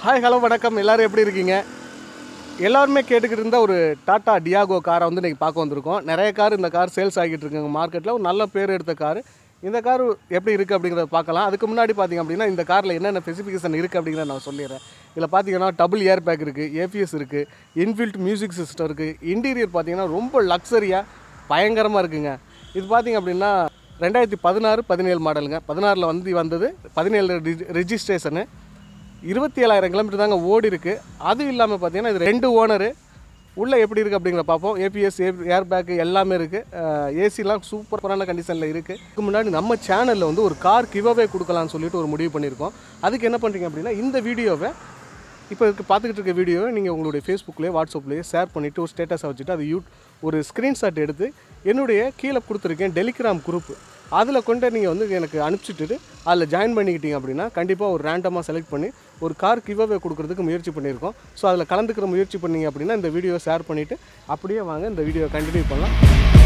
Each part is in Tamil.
ஹாய் ஹலோ வணக்கம் எல்லாரும் எப்படி இருக்கீங்க எல்லாருமே கேட்டுக்கிட்டு இருந்த ஒரு டாட்டா டியாகோ காரை வந்து இன்றைக்கி பார்க்க வந்திருக்கோம் நிறைய கார் இந்த கார் சேல்ஸ் ஆகிட்டு இருக்குங்க மார்க்கெட்டில் ஒரு நல்ல பேர் எடுத்த கார் இந்த கார் எப்படி இருக்குது அப்படிங்கிறத பார்க்கலாம் அதுக்கு முன்னாடி பார்த்தீங்க அப்படின்னா இந்த காரில் என்னென்ன ஸ்பெசிஃபிகேஷன் இருக்குது அப்படிங்கிறத நான் சொல்லிடுறேன் இதில் பார்த்தீங்கன்னா டபுள் ஏர் பேக் இருக்குது ஏபிஎஸ் இருக்குது இன்ஃபில்ட் மியூசிக் சிஸ்டம் இருக்குது இன்டீரியர் பார்த்தீங்கன்னா ரொம்ப லக்ஸரியாக பயங்கரமாக இருக்குங்க இது பார்த்தீங்க அப்படின்னா ரெண்டாயிரத்தி பதினாறு பதினேழு மாடலுங்க பதினாறில் வந்து வந்தது பதினேழு ரிஜிஸ்ட்ரேஷனு இருபத்தி ஏழாயிரம் கிலோமீட்டர் தாங்க ஓடி இருக்கு அது இல்லாமல் பார்த்தீங்கன்னா இது ரெண்டு ஓனரு உள்ளே எப்படி இருக்குது அப்படிங்கிற பார்ப்போம் ஏபிஎஸ் ஏர் பேக்கு எல்லாமே இருக்குது ஏசிலாம் சூப்பரான கண்டிஷனில் இருக்குது இதுக்கு முன்னாடி நம்ம சேனலில் வந்து ஒரு கார் கிவ்அவே கொடுக்கலாம்னு சொல்லிட்டு ஒரு முடிவு பண்ணியிருக்கோம் அதுக்கு என்ன பண்ணுறீங்க அப்படின்னா இந்த வீடியோவை இப்போ இருக்க பார்த்துக்கிட்டு இருக்க வீடியோவை நீங்கள் உங்களுடைய ஃபேஸ்புக்லேயே வாட்ஸ்அப்லேயே ஷேர் பண்ணிவிட்டு ஒரு ஸ்டேட்டஸை வச்சுட்டு அது யூ ஒரு ஸ்க்ரீன்ஷாட் எடுத்து என்னுடைய கீழே கொடுத்துருக்கேன் டெலிகிராம் குரூப் அதில் கொண்டு நீங்கள் வந்து எனக்கு அனுப்பிச்சிட்டு அதில் ஜாயின் பண்ணிக்கிட்டீங்க அப்படின்னா கண்டிப்பாக ஒரு ரேண்டமாக செலக்ட் பண்ணி ஒரு கார் கிவ்அவே கொடுக்கறதுக்கு முயற்சி பண்ணியிருக்கோம் ஸோ அதில் கலந்துக்கிற முயற்சி பண்ணீங்க அப்படின்னா இந்த வீடியோ ஷேர் பண்ணிவிட்டு அப்படியே வாங்க இந்த வீடியோ கண்டினியூ பண்ணலாம்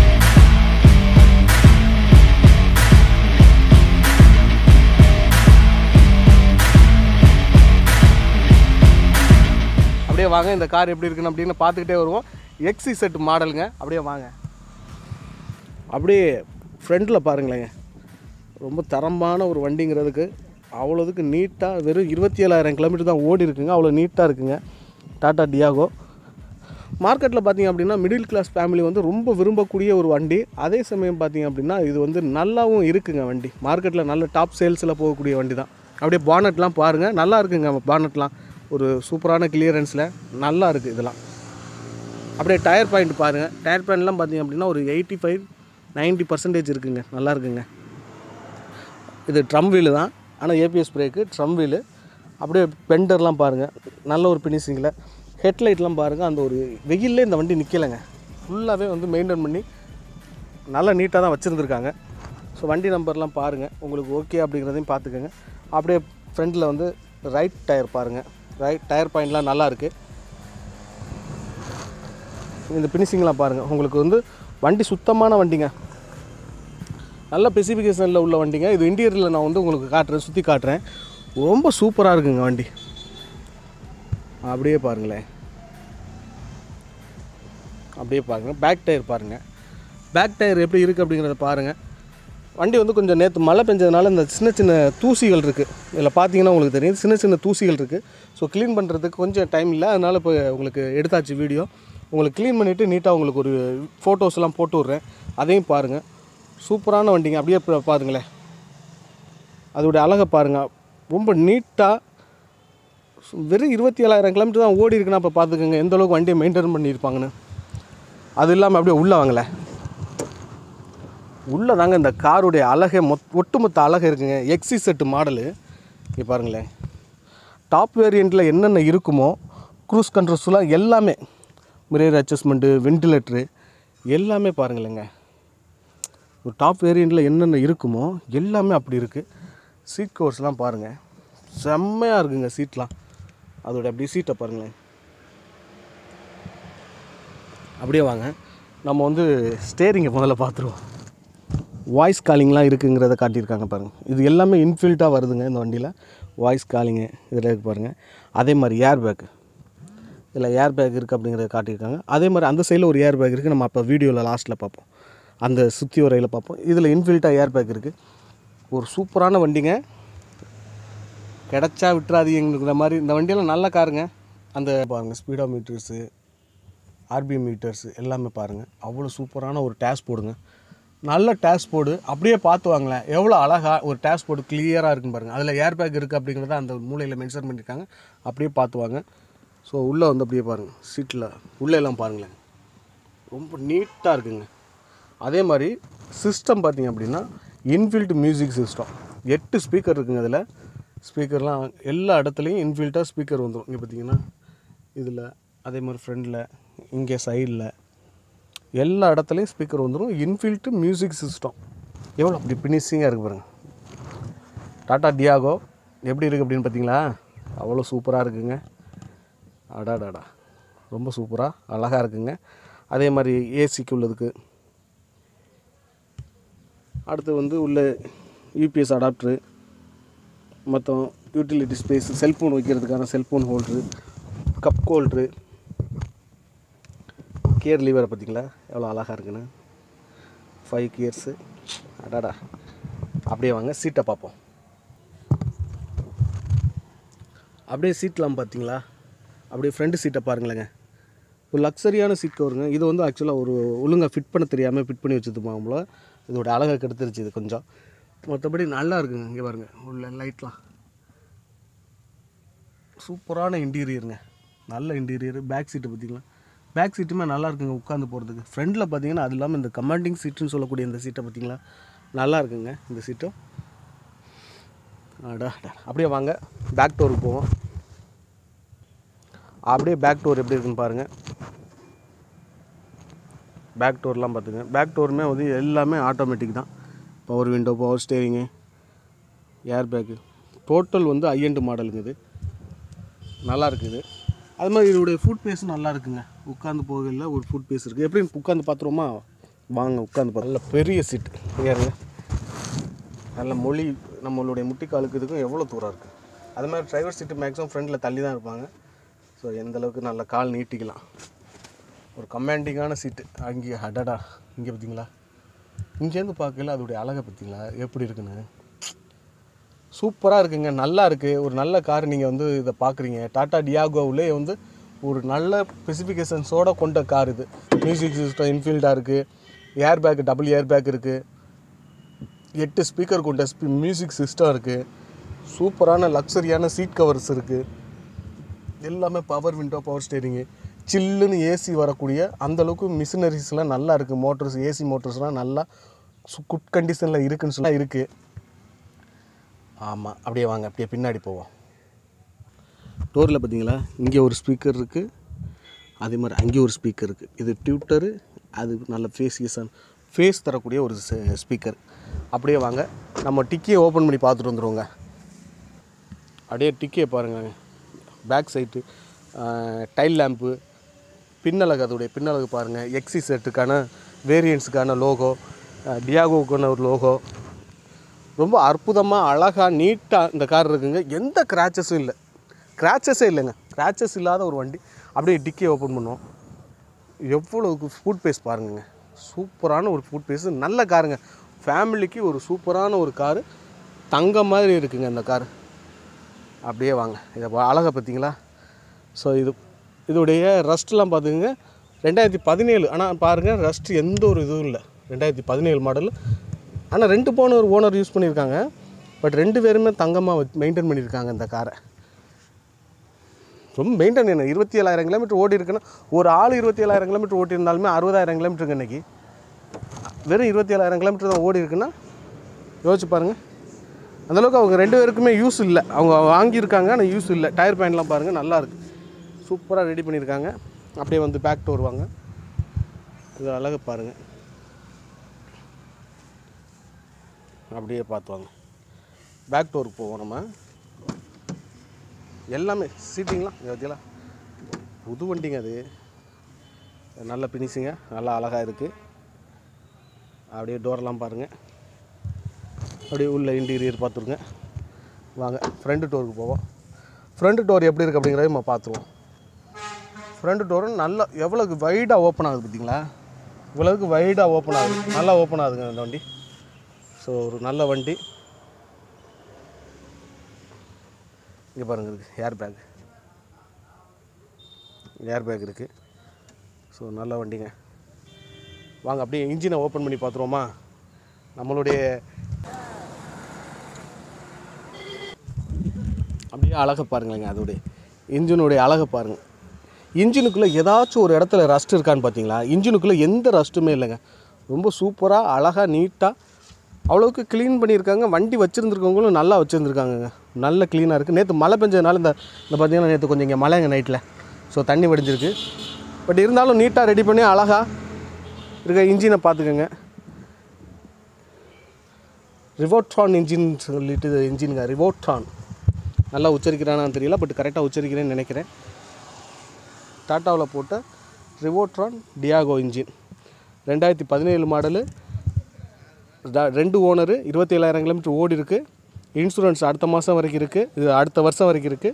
அப்படியே வாங்க இந்த கார் எப்படி இருக்குன்னு அப்படின்னு பார்த்துக்கிட்டே வருவோம் எக்ஸி செட் மாடலுங்க அப்படியே வாங்க அப்படியே ஃப்ரண்டில் பாருங்களேங்க ரொம்ப தரமான ஒரு வண்டிங்கிறதுக்கு அவ்வளோதுக்கு நீட்டாக வெறும் இருபத்தி ஏழாயிரம் கிலோமீட்டர் தான் ஓடி இருக்குங்க அவ்வளோ நீட்டாக இருக்குங்க டாடா டியாகோ மார்க்கெட்டில் பார்த்தீங்க அப்படின்னா மிடில் கிளாஸ் ஃபேமிலி வந்து ரொம்ப விரும்பக்கூடிய ஒரு வண்டி அதே சமயம் பார்த்தீங்க அப்படின்னா இது வந்து நல்லாவும் இருக்குங்க வண்டி மார்க்கெட்டில் நல்ல டாப் சேல்ஸில் போகக்கூடிய வண்டி தான் அப்படியே பானட்லாம் பாருங்கள் நல்லா இருக்குங்க பானட்லாம் ஒரு சூப்பரான கிளியரன்ஸில் நல்லா இருக்குது இதெல்லாம் அப்படியே டயர் பாயிண்ட் பாருங்கள் டயர் பாயிண்ட்லாம் பார்த்தீங்க அப்படின்னா ஒரு எயிட்டி ஃபைவ் நைன்ட்டி பர்சன்டேஜ் இருக்குங்க நல்லா இருக்குங்க இது ட்ரம் வீலு தான் ஆனால் ஏபிஎஸ் பிரேக்கு ட்ரம் வீலு அப்படியே பெண்டர்லாம் பாருங்கள் நல்ல ஒரு ஃபினிஷிங்கில் ஹெட்லைட்லாம் பாருங்கள் அந்த ஒரு வெயிலே இந்த வண்டி நிற்கலைங்க ஃபுல்லாகவே வந்து மெயின்டைன் பண்ணி நல்லா நீட்டாக தான் வச்சுருந்துருக்காங்க ஸோ வண்டி நம்பர்லாம் பாருங்கள் உங்களுக்கு ஓகே அப்படிங்கிறதையும் பார்த்துக்கோங்க அப்படியே ஃப்ரண்டில் வந்து ரைட் டயர் பாருங்கள் ரைட் டயர் பாயிண்ட்லாம் நல்லா இருக்குது இந்த ஃபினிஷிங்லாம் பாருங்கள் உங்களுக்கு வந்து வண்டி சுத்தமான வண்டிங்க நல்ல ஸ்பெசிஃபிகேஷனில் உள்ள வண்டிங்க இது இன்டீரியரில் நான் வந்து உங்களுக்கு காட்டுறேன் சுற்றி காட்டுறேன் ரொம்ப சூப்பராக இருக்குங்க வண்டி அப்படியே பாருங்களேன் அப்படியே பாருங்கள் பேக் டயர் பாருங்கள் பேக் டயர் எப்படி இருக்குது அப்படிங்கிறத பாருங்கள் வண்டி வந்து கொஞ்சம் நேற்று மழை பெஞ்சதுனால இந்த சின்ன சின்ன தூசிகள் இருக்குது இதில் பார்த்தீங்கன்னா உங்களுக்கு தெரியும் சின்ன சின்ன தூசிகள் இருக்குது ஸோ க்ளீன் பண்ணுறதுக்கு கொஞ்சம் டைம் இல்லை அதனால் இப்போ உங்களுக்கு எடுத்தாச்சு வீடியோ உங்களுக்கு க்ளீன் பண்ணிவிட்டு நீட்டாக உங்களுக்கு ஒரு ஃபோட்டோஸ்லாம் போட்டு விட்றேன் அதையும் பாருங்கள் சூப்பரான வண்டிங்க அப்படியே பா- பாருங்களேன் அதோடைய அழகை பாருங்கள் ரொம்ப நீட்டாக வெறும் இருபத்தி ஏழாயிரம் கிலோமீட்டர் தான் ஓடி இருக்குன்னா அப்போ பார்த்துக்கோங்க எந்த அளவுக்கு வண்டியை மெயின்டைன் பண்ணியிருப்பாங்கன்னு அது இல்லாமல் அப்படியே உள்ளே வாங்கலை உள்ளே தாங்க இந்த காருடைய அழகே மொத் ஒட்டுமொத்த அழகு இருக்குங்க எக்ஸி செட்டு மாடலு இங்கே பாருங்களேன் டாப் வேரியண்ட்டில் என்னென்ன இருக்குமோ க்ரூஸ் கண்ட்ரோல்ஸ்லாம் எல்லாமே மிரர் அட்ஜஸ்ட்மெண்ட்டு வென்டிலேட்ரு எல்லாமே பாருங்களேங்க ஒரு டாப் வேரியண்ட்டில் என்னென்ன இருக்குமோ எல்லாமே அப்படி இருக்குது சீட் கவர்ஸ்லாம் பாருங்கள் செம்மையாக இருக்குங்க சீட்லாம் அதோட அப்படியே சீட்டை பாருங்களேன் அப்படியே வாங்க நம்ம வந்து ஸ்டேரிங்கை முதல்ல பார்த்துருவோம் வாய்ஸ் காலிங்லாம் இருக்குங்கிறத காட்டியிருக்காங்க பாருங்கள் இது எல்லாமே இன்ஃபில்ட்டாக வருதுங்க இந்த வண்டியில் வாய்ஸ் காலிங்கு இதில் இருக்கு பாருங்கள் அதே மாதிரி ஏர் பேக்கு இதில் ஏர் பேக் இருக்குது அப்படிங்கிறத காட்டியிருக்காங்க அதே மாதிரி அந்த சைடில் ஒரு ஏர் பேக் இருக்குது நம்ம அப்போ வீடியோவில் லாஸ்ட்டில் பார்ப்போம் அந்த சுற்றி வரையில் பார்ப்போம் இதில் இன்ஃபில்ட்டாக ஏர் பேக் இருக்குது ஒரு சூப்பரான வண்டிங்க கிடச்சா விட்டுறாதீங்கிற மாதிரி இந்த வண்டியெல்லாம் நல்ல காருங்க அந்த பாருங்கள் ஸ்பீடோ மீட்டர்ஸு ஆர்பிஎம் மீட்டர்ஸ் எல்லாமே பாருங்கள் அவ்வளோ சூப்பரான ஒரு டேஷ் போடுங்க நல்ல டேஷ் போர்டு அப்படியே பார்த்து வாங்களேன் எவ்வளோ அழகாக ஒரு டேஷ் போர்டு கிளியராக இருக்குன்னு பாருங்கள் அதில் ஏர் பேக் இருக்குது அப்படிங்கிறத அந்த மூலையில் மென்ஷன் பண்ணியிருக்காங்க அப்படியே பார்த்து வாங்க ஸோ உள்ளே வந்து அப்படியே பாருங்கள் சீட்டில் உள்ளே எல்லாம் பாருங்களேன் ரொம்ப நீட்டாக இருக்குங்க அதே மாதிரி சிஸ்டம் பார்த்தீங்க அப்படின்னா இன்ஃபில்ட் மியூசிக் சிஸ்டம் எட்டு ஸ்பீக்கர் இருக்குங்க அதில் ஸ்பீக்கர்லாம் எல்லா இடத்துலையும் இன்ஃபில்ட்டாக ஸ்பீக்கர் வந்துடும் இங்கே பார்த்தீங்கன்னா இதில் அதே மாதிரி ஃப்ரண்டில் இங்கே சைடில் எல்லா இடத்துலையும் ஸ்பீக்கர் வந்துடும் இன்ஃபில்ட்டு மியூசிக் சிஸ்டம் எவ்வளோ அப்படி ஃபினிஷிங்காக இருக்குது பாருங்க டாடா டியாகோ எப்படி இருக்குது அப்படின்னு பார்த்தீங்களா அவ்வளோ சூப்பராக இருக்குங்க அடாடாடா ரொம்ப சூப்பராக அழகாக இருக்குங்க அதே மாதிரி ஏசிக்கு உள்ளதுக்கு அடுத்து வந்து உள்ள யூபிஎஸ் அடாப்டரு மொத்தம் யூட்டிலிட்டி ஸ்பேஸ் செல்ஃபோன் வைக்கிறதுக்கான cellphone holder cup holder gear லீவரை பார்த்தீங்களா எவ்வளோ அழகாக இருக்குன்னு ஃபைவ் கியர்ஸு அடாடா அப்படியே வாங்க சீட்டை பார்ப்போம் அப்படியே சீட்லாம் பார்த்தீங்களா அப்படியே ஃப்ரண்ட் சீட்டை பாருங்களேங்க ஒரு லக்ஸரியான சீட் கவருங்க இது வந்து ஆக்சுவலாக ஒரு ஒழுங்காக ஃபிட் பண்ண தெரியாமல் ஃபிட் பண்ணி வச்சது மாம்பள இதோட அழகை கெடுத்துருச்சு இது கொஞ்சம் மற்றபடி நல்லா இருக்குங்க இங்கே பாருங்க உள்ள லைட்லாம் சூப்பரான இன்டீரியருங்க நல்ல இன்டீரியர் பேக் சீட்டு பார்த்தீங்களா பேக் சீட்டுமே நல்லா இருக்குங்க உட்காந்து போகிறதுக்கு ஃப்ரண்டில் பார்த்தீங்கன்னா அது இல்லாமல் இந்த கமாண்டிங் சீட்டுன்னு சொல்லக்கூடிய இந்த சீட்டை பார்த்தீங்களா நல்லா இருக்குங்க இந்த சீட்டும் அடா அடா. அப்படியே வாங்க பேக் டோருக்கு போவோம் அப்படியே பேக் டோர் எப்படி இருக்குன்னு பாருங்கள் பேக் டோர்லாம் பார்த்துங்க பேக் டோருமே வந்து எல்லாமே ஆட்டோமேட்டிக் தான் power window power steering airbag total வந்து ஐஎன்டு மாடலுங்க இது நல்லா இருக்குது அது மாதிரி இதோடைய ஃபுட் பேஸும் நல்லா இருக்குங்க உட்காந்து போகல ஒரு ஃபுட் பேஸ் இருக்குது எப்படி உட்காந்து பார்த்துருவோமா வாங்க உட்காந்து பார்த்து நல்ல பெரிய சீட் ஏறுங்க நல்ல மொழி நம்மளுடைய முட்டிக்காலுக்கு இதுக்கும் எவ்வளோ தூரம் இருக்குது அது மாதிரி டிரைவர் சீட்டு மேக்ஸிமம் ஃப்ரண்டில் தள்ளி தான் இருப்பாங்க ஸோ எந்த அளவுக்கு நல்ல கால் நீட்டிக்கலாம் ஒரு கமாண்டிங்கான சீட்டு அங்கே அடடா இங்கே பார்த்தீங்களா இங்கேருந்து பார்க்கல அதோடைய அழகை பார்த்தீங்களா எப்படி இருக்குன்னு சூப்பராக இருக்குங்க நல்லா இருக்குது ஒரு நல்ல கார் நீங்கள் வந்து இதை பார்க்குறீங்க டாட்டா டியாகோவிலே வந்து ஒரு நல்ல ஸ்பெசிஃபிகேஷன்ஸோட கொண்ட கார் இது மியூசிக் சிஸ்டம் இன்ஃபீல்டாக இருக்குது airbag double airbag இருக்குது எட்டு ஸ்பீக்கர் கொண்ட ஸ்பீ மியூசிக் சிஸ்டம் இருக்குது சூப்பரான லக்ஸரியான சீட் கவர்ஸ் இருக்குது எல்லாமே பவர் விண்டோ பவர் ஸ்டேரிங்கு சில்லுன்னு ஏசி வரக்கூடிய அந்த அளவுக்கு மிஷினரிஸ்லாம் நல்லா இருக்குது மோட்டர்ஸ் ஏசி மோட்டர்ஸ்லாம் நல்லா குட் கண்டிஷனில் இருக்குன்னு சொல்லி இருக்குது ஆமாம் அப்படியே வாங்க அப்படியே பின்னாடி போவோம் டோரில் பார்த்தீங்களா இங்கே ஒரு ஸ்பீக்கர் இருக்குது அதே மாதிரி அங்கே ஒரு ஸ்பீக்கர் இருக்குது இது டியூட்டரு அது நல்ல ஃபேஸியஸான ஃபேஸ் தரக்கூடிய ஒரு ஸ்பீக்கர் அப்படியே வாங்க நம்ம டிக்கியை ஓப்பன் பண்ணி பார்த்துட்டு வந்துடுவோங்க அப்படியே டிக்கியை பாருங்கள் பேக் சைட்டு டைல் லேம்ப்பு பின்னலகு அதோடைய பின்னலகு பாருங்கள் எக்ஸி செட்டுக்கான வேரியன்ஸுக்கான லோகோ டியாகோக்கான ஒரு லோகோ ரொம்ப அற்புதமாக அழகாக நீட்டாக இந்த கார் இருக்குங்க எந்த கிராச்சஸும் இல்லை கிராச்சஸே இல்லைங்க கிராச்சஸ் இல்லாத ஒரு வண்டி அப்படியே டிக்கியை ஓப்பன் பண்ணுவோம் எவ்வளோ ஃபுட் பேஸ் பாருங்கங்க சூப்பரான ஒரு ஃபுட் பேஸ் நல்ல காருங்க ஃபேமிலிக்கு ஒரு சூப்பரான ஒரு காரு தங்க மாதிரி இருக்குங்க இந்த காரு அப்படியே வாங்க இதை பா- அழகை பார்த்தீங்களா ஸோ இது இதோடைய ரஸ்ட்லாம் பார்த்துக்குங்க ரெண்டாயிரத்தி பதினேழு ஆனால் பாருங்கள் ரஸ்ட் எந்த ஒரு இதுவும் இல்லை ரெண்டாயிரத்தி பதினேழு மாடல் ஆனால் ரெண்டு போன ஒரு ஓனர் யூஸ் பண்ணியிருக்காங்க பட் ரெண்டு பேருமே தங்கமாக மெயின்டைன் பண்ணியிருக்காங்க இந்த காரை ரொம்ப மெயின்டைன் என்ன இருபத்தி ஏழாயிரம் கிலோமீட்டர் ஓடி இருக்குன்னா ஒரு ஆள் இருபத்தி ஏழாயிரம் கிலோமீட்டர் ஓட்டி இருந்தாலுமே அறுபதாயிரம் கிலோமீட்டருங்க இன்னைக்கு வெறும் இருபத்தி ஏழாயிரம் கிலோமீட்டர் தான் ஓடி இருக்குன்னா யோசிச்சு பாருங்கள் அந்தளவுக்கு அவங்க ரெண்டு பேருக்குமே யூஸ் இல்லை அவங்க வாங்கியிருக்காங்க ஆனால் யூஸ் இல்லை டயர் பேண்ட்லாம் பாருங்கள் நல்லா இருக்கு சூப்பராக ரெடி பண்ணியிருக்காங்க அப்படியே வந்து பேக் டோர் வாங்க இது அழகை பாருங்கள் அப்படியே பார்த்து வாங்க பேக் டோருக்கு போவோம் நம்ம எல்லாமே சீட்டிங்லாம் இங்கே பார்த்தீங்களா புது வண்டிங்க அது நல்ல பினிஷிங்க நல்லா அழகாக இருக்குது அப்படியே டோரெல்லாம் பாருங்கள் அப்படியே உள்ள இன்டீரியர் பார்த்துருங்க வாங்க ஃப்ரண்ட் டோருக்கு போவோம் ஃப்ரண்ட் டோர் எப்படி இருக்குது அப்படிங்கிறத நம்ம பார்த்துருவோம் ஃப்ரண்ட் டோரும் நல்லா எவ்வளோக்கு வைடாக ஓப்பன் ஆகுது பார்த்தீங்களா இவ்வளவுக்கு வைடாக ஓப்பன் ஆகுது நல்லா ஓப்பன் ஆகுதுங்க இந்த வண்டி ஸோ ஒரு நல்ல வண்டி இங்கே பாருங்க இருக்குது ஏர் பேக் ஏர் பேக் இருக்குது ஸோ நல்ல வண்டிங்க வாங்க அப்படியே இன்ஜினை ஓப்பன் பண்ணி பார்த்துருவோமா நம்மளுடைய அப்படியே அழகை பாருங்களேங்க அதோடைய இன்ஜினுடைய அழகை பாருங்கள் இன்ஜினுக்குள்ளே ஏதாச்சும் ஒரு இடத்துல ரஸ்ட் இருக்கான்னு பார்த்தீங்களா இன்ஜினுக்குள்ளே எந்த ரஸ்ட்டுமே இல்லைங்க ரொம்ப சூப்பராக அழகாக நீட்டாக அவ்வளோக்கு க்ளீன் பண்ணியிருக்காங்க வண்டி வச்சுருந்துருக்கவங்களும் நல்லா வச்சுருந்துருக்காங்கங்க நல்ல க்ளீனாக இருக்குது நேற்று மழை பெஞ்சதுனால இந்த இந்த பார்த்தீங்கன்னா நேற்று கொஞ்சம் இங்கே மழைங்க நைட்டில் ஸோ தண்ணி வடிஞ்சிருக்கு பட் இருந்தாலும் நீட்டாக ரெடி பண்ணி அழகாக இருக்க இன்ஜினை பார்த்துக்கோங்க ரிவோட்ரான் இன்ஜின் சொல்லிட்டு இன்ஜினுங்க ரிவோட்ரான் நல்லா உச்சரிக்கிறானான்னு தெரியல பட் கரெக்டாக உச்சரிக்கிறேன்னு நினைக்கிறேன் டாட்டாவில் போட்ட ரிவோட்ரான் டியாகோ இன்ஜின் ரெண்டாயிரத்தி பதினேழு மாடலு ரெண்டு ஓனரு இருபத்தி ஏழாயிரம் கிலோமீட்டர் ஓடி இருக்கு இன்சூரன்ஸ் அடுத்த மாதம் வரைக்கும் இருக்குது இது அடுத்த வருஷம் வரைக்கும் இருக்குது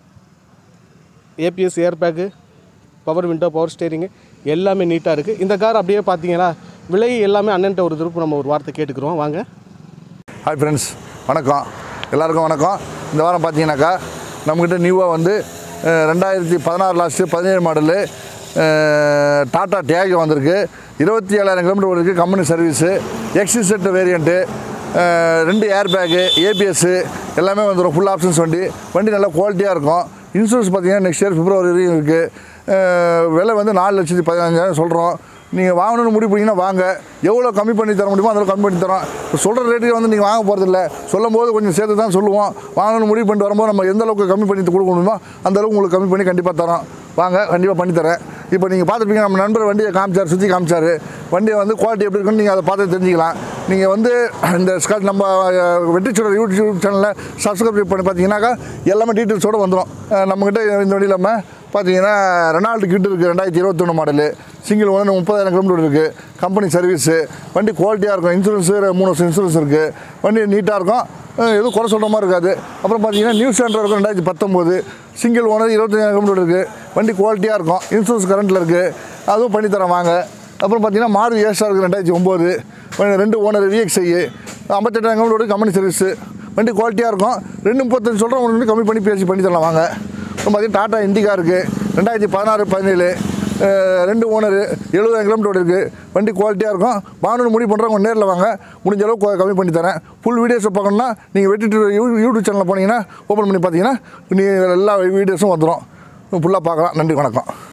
ABS airbag power window power steering எல்லாமே நீட்டாக இருக்குது இந்த கார் அப்படியே பார்த்தீங்கன்னா விலை எல்லாமே அண்ணன்ட்ட ஒரு திருப்பு நம்ம ஒரு வார்த்தை கேட்டுக்கிறோம் வாங்க ஹாய் ஃப்ரெண்ட்ஸ் வணக்கம் எல்லாருக்கும் வணக்கம் இந்த வாரம் பார்த்தீங்கன்னாக்கா நம்மக்கிட்ட நியூவாக வந்து அஹ், ரெண்டாயிரத்தி பதினாறு லாஸ்ட்டு பதினேழு மாடலு அஹ், டாடா டேக் வந்திருக்கு இருபத்தி ஏழாயிரம் கிலோமீட்டர் இருக்குது கம்பெனி சர்வீஸு எக்ஸி செட் வேரியண்ட்டு ரெண்டு ஏர் பேக்கு ஏபிஎஸ்ஸு எல்லாமே வந்துடும் ஃபுல் ஆப்ஷன்ஸ் வண்டி வண்டி நல்லா குவாலிட்டியாக இருக்கும் இன்சூரன்ஸ் பார்த்தீங்கன்னா நெக்ஸ்ட் இயர் பிப்ரவரி வரையும் இருக்குது விலை வந்து நாலு லட்சத்தி பதினஞ்சாயிரம் சொல்கிறோம் நீங்கள் வாங்கணும்னு முடிவு பண்ணிங்கன்னா வாங்க எவ்வளோ கம்மி பண்ணி தர முடியுமோ அதில் கம்மி பண்ணி தரோம் இப்போ சொல்கிற ரேட்டுக்கு வந்து நீங்கள் வாங்க போகிறதில்ல சொல்லும் போது கொஞ்சம் சேர்த்து தான் சொல்லுவோம் வாங்கணும்னு முடிவு பண்ணிட்டு வரும்போது நம்ம எந்த அளவுக்கு கம்மி பண்ணி கொடுக்க முடியுமோ அந்த அளவுக்கு உங்களுக்கு கம்மி பண்ணி கண்டிப்பாக தரோம் வாங்க கண்டிப்பாக பண்ணி தரேன் இப்போ நீங்கள் பார்த்துருப்பீங்க நம்ம நண்பர் வண்டியை காமிச்சார் சுற்றி காமிச்சார் வண்டியை வந்து குவாலிட்டி எப்படி இருக்குன்னு நீங்கள் அதை பார்த்து தெரிஞ்சுக்கலாம் நீங்கள் வந்து இந்த ஸ்காட் நம்ம அஹ், வெற்றிச்சோட யூடியூப் சேனலில் சப்ஸ்கிரைப் பண்ணி பார்த்தீங்கன்னாக்கா எல்லாமே டீட்டெயில்ஸோடு வந்துடும் நம்மக்கிட்ட இந்த வண்டியில் நம்ம பார்த்தீங்கன்னா ரெனால்டு கிட்ட இருக்குது ரெண்டாயிரத்தி இருபத்தொன்று மாடலு சிங்கிள் ஓனர் முப்பதாயிரம் கிலோமீட்டர் இருக்குது கம்பெனி சர்வீஸு வண்டி குவாலிட்டியாக இருக்கும் இன்சூரன்ஸு மூணு வருஷம் இன்சூரன்ஸ் இருக்குது வண்டி நீட்டாக இருக்கும் அஹ் எதுவும் குறை சொல்கிற மாதிரி இருக்காது அப்புறம் பார்த்தீங்கன்னா நியூ ஸ்டாண்டர் இருக்கும் ரெண்டாயிரத்தி பத்தொம்போது சிங்கிள் ஓனர் இருபத்தஞ்சாயிரம் கிலோமீட்டர் இருக்குது வண்டி குவாலிட்டியாக இருக்கும் இன்சூரன்ஸ் கரண்ட்டில் இருக்குது அதுவும் பண்ணித்தரேன் வாங்க அப்புறம் பார்த்தீங்கன்னா மாருதி ஏஸ்டா இருக்குது ரெண்டாயிரத்தி ஒம்பது ரெண்டு ஓனர் விஎக்ஸ்ஐ ஐம்பத்தெட்டாயிரம் கிலோமீட்டர் கம்பெனி சர்வீஸு வண்டி குவாலிட்டியாக இருக்கும் ரெண்டு முப்பத்தஞ்சு சொல்கிறேன் ஒன்று கம்மி பண்ணி பேசி பண்ணி தரலாம் வாங்க அப்புறம் பார்த்தீங்கன்னா டாட்டா இண்டிகா இருக்குது ரெண்டாயிரத்தி பதினாறு பதினேழு அஹ் ரெண்டு ஓனரு எழுபதாயிரம் கிலோமீட்டர் இருக்குது வண்டி குவாலிட்டியாக இருக்கும் வாங்கணும்னு முடிவு பண்ணுறவங்க நேரில் வாங்க முடிஞ்ச அளவுக்கு கொ- கம்மி பண்ணி தரேன் ஃபுல் வீடியோஸை பார்க்கணுன்னா நீங்கள் வெட்டிட்டு யூடியூப் சேனலில் போனீங்கன்னா ஓப்பன் பண்ணி பார்த்தீங்கன்னா நீங்கள் எல்லா வீடியோஸும் வந்துடும் ஃபுல்லாக பார்க்கலாம் நன்றி வணக்கம்